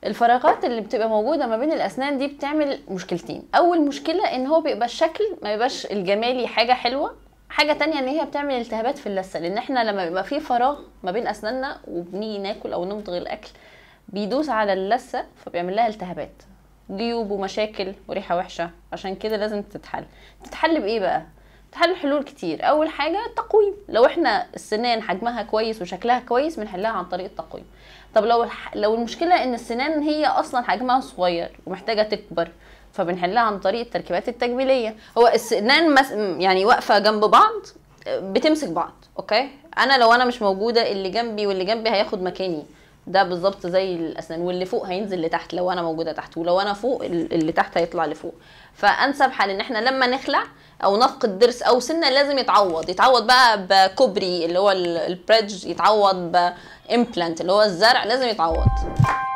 الفراغات اللي بتبقى موجوده ما بين الاسنان دي بتعمل مشكلتين اول مشكله ان هو بيبقى الشكل ما يبقاش الجمالي حاجه حلوه حاجه تانية ان هي بتعمل التهابات في اللثه لان احنا لما بيبقى في فراغ ما بين اسناننا وبنيجي ناكل او نمضغ الاكل بيدوس على اللثه فبيعمل لها التهابات جيوب ومشاكل وريحه وحشه عشان كده لازم تتحل تتحل بايه بقى تحل حلول كتير اول حاجه التقويم لو احنا السنان حجمها كويس وشكلها كويس بنحلها عن طريق التقويم طب لو الح... لو المشكله ان السنان هي اصلا حجمها صغير ومحتاجه تكبر فبنحلها عن طريق التركيبات التجميليه هو السنان مس... يعني واقفه جنب بعض بتمسك بعض اوكي انا لو انا مش موجوده اللي جنبي واللي جنبي هياخد مكاني ده بالظبط زي الاسنان واللي فوق هينزل لتحت لو انا موجوده تحت ولو انا فوق اللي تحت هيطلع لفوق فانسب حل ان احنا لما نخلع او نفقد ضرس او سنه لازم يتعوض يتعوض بقى بكوبري اللي هو البريدج يتعوض بامبلانت اللي هو الزرع لازم يتعوض